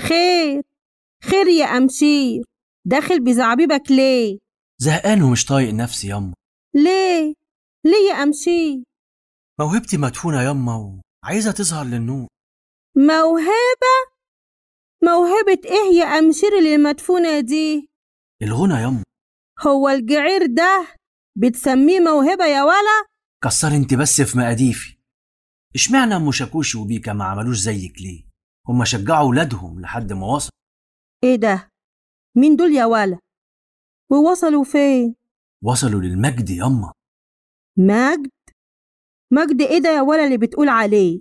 خير خير يا أمشير داخل بزعبيبك ليه زهقان ومش طايق نفسي يما ليه ليه يا أمشير موهبتي مدفونة يما وعايزة تظهر للنور موهبة موهبة إيه يا أمشير اللي مدفونة دي الغنى يما هو الجعير ده بتسميه موهبة يا ولا كسر انت بس في مقاديفي اشمعنى ام شاكوشي وبيكا ما عملوش زيك ليه هما شجعوا ولادهم لحد ما وصل إيه ده مين دول يا ولا ووصلوا فين وصلوا للمجد يما مجد مجد إيه ده يا ولا اللي بتقول عليه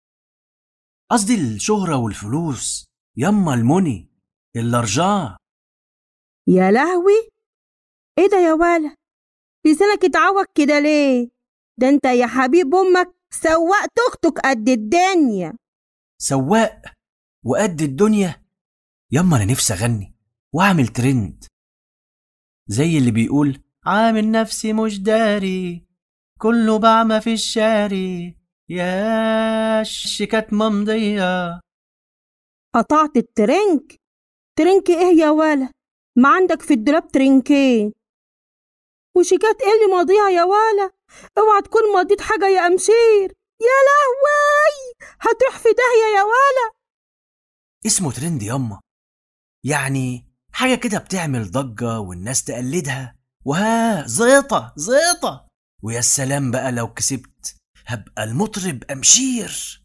قصدي الشهرة والفلوس يما الموني اللارجان يا لهوي ايه ده يا ولا لسانك اتعوج كده ليه ده انت يا حبيب امك سواق توك توك قد الدنيا سواق وقد الدنيا يما انا نفسي اغني واعمل ترند زي اللي بيقول عامل نفسي مش داري كله بعمى في الشاري يا الشيكات ممضية قطعت الترنك ترنك ايه يا ولا ما عندك في الدولاب ترنكين وشيكات ايه اللي ماضيها يا ولا اوعى تكون مضيت حاجة يا امشير يا لهوي هتروح في داهية يا ولا اسمه ترند يما يعني حاجة كده بتعمل ضجة والناس تقلدها وها زيطة زيطة ويا سلام بقى لو كسبت هبقى المطرب أمشير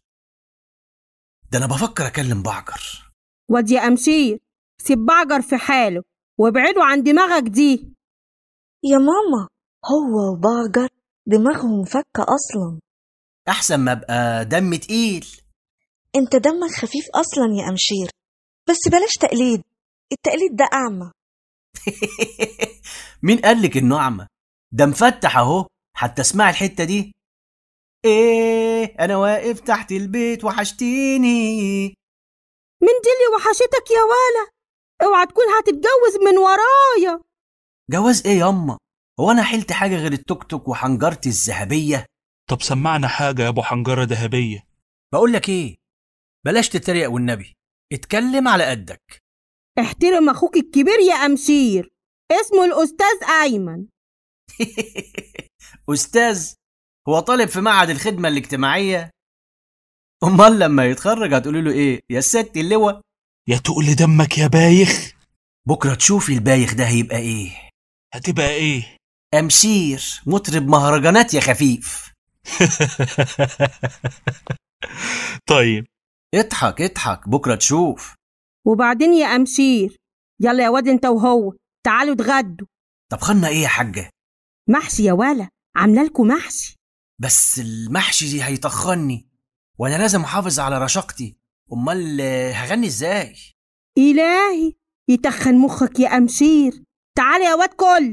ده أنا بفكر أكلم بعجر واد يا امشير سيب بعجر في حاله وابعده عن دماغك دي يا ماما هو وبعجر دماغهم فكة أصلا أحسن ما أبقى دم تقيل انت دمك خفيف أصلا يا أمشير بس بلاش تقليد التقليد ده أعمى مين قالك إنه أعمى ده مفتح أهو حتى اسمعي الحتة دي إيه أنا واقف تحت البيت وحشتيني من دي اللي وحشتك يا ولا اوعى تكون هتتجوز من ورايا جواز إيه ياما هو أنا حلت حاجة غير التوك توك وحنجرتي الذهبية طب سمعنا حاجة يا أبو حنجرة ذهبية بقول لك إيه بلاش تتريق والنبي اتكلم على قدك احترم اخوك الكبير يا امشير اسمه الاستاذ ايمن أستاذ هو طالب في معهد الخدمة الاجتماعية أمال لما يتخرج هتقولي له إيه يا ست اللواء يا تقل دمك يا بايخ بكرة تشوفي البايخ ده هيبقى إيه هتبقى إيه أمشير مطرب مهرجانات يا خفيف طيب اضحك اضحك بكرة تشوف وبعدين يا امشير يلا يا واد انت وهو تعالوا اتغدوا طب خلنا إيه يا حاجة محشي يا ولا عامله لكم محشي بس المحشي دي هيطخني وأنا لازم أحافظ على رشاقتي أمال آه، هغني إزاي الهي يتخن مخك يا امشير تعال يا واد كل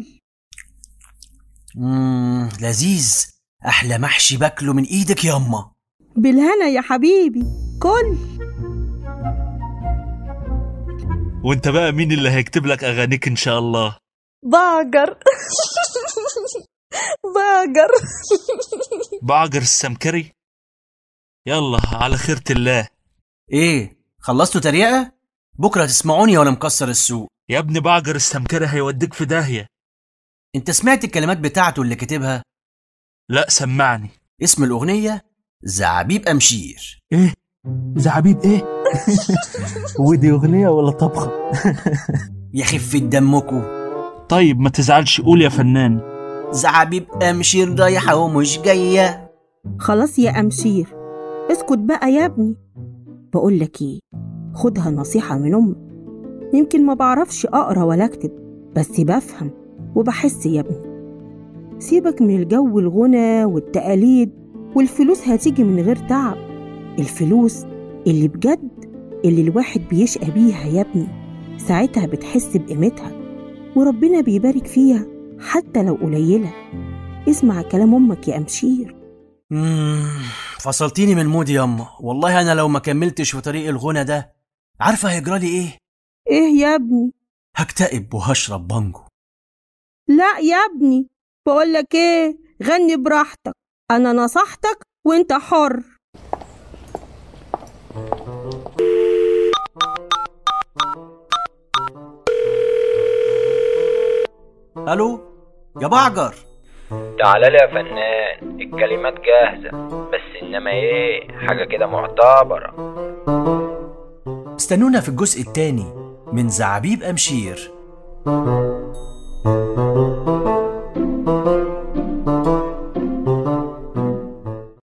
مم لذيذ أحلى محشي باكله من إيدك ياما بالهنا يا حبيبي كل وانت بقى مين اللي هيكتب لك أغانيك إن شاء الله بعجر بعجر بعجر السمكري يلا على خيرة الله إيه خلصتوا تريقة بكرة تسمعوني وأنا مكسر السوق يا ابني بعجر السمكري هيوديك في داهية أنت سمعت الكلمات بتاعته اللي كاتبها لا سمعني اسم الأغنية زعبيب أمشير ايه زعبيب ايه ودي اغنية ولا طبخة يخف دمكو طيب ما تزعلش قول يا فنان زعبيب أمشير رايحة ومش جاية خلاص يا امشير اسكت بقى يا ابني بقول لك ايه خدها نصيحه من امك يمكن ما بعرفش اقرا ولا اكتب بس بفهم وبحس يا ابني سيبك من الجو الغنى والتقاليد والفلوس هتيجي من غير تعب الفلوس اللي بجد اللي الواحد بيشقى بيها يا ابني ساعتها بتحس بقيمتها وربنا بيبارك فيها حتى لو قليلة اسمع كلام أمك يا أمشير مم، فصلتيني من مودي ياما والله أنا لو ما كملتش في طريق الغنى ده عارفة هيجرالي إيه؟ إيه يا ابني هكتئب وهشرب بانجو لا يا ابني بقولك إيه غني براحتك أنا نصحتك وأنت حر الو يا بعجر تعالى لي يا فنان الكلمات جاهزة بس إنما إيه حاجة كده معتبرة استنونا في الجزء الثاني من زعابيب أمشير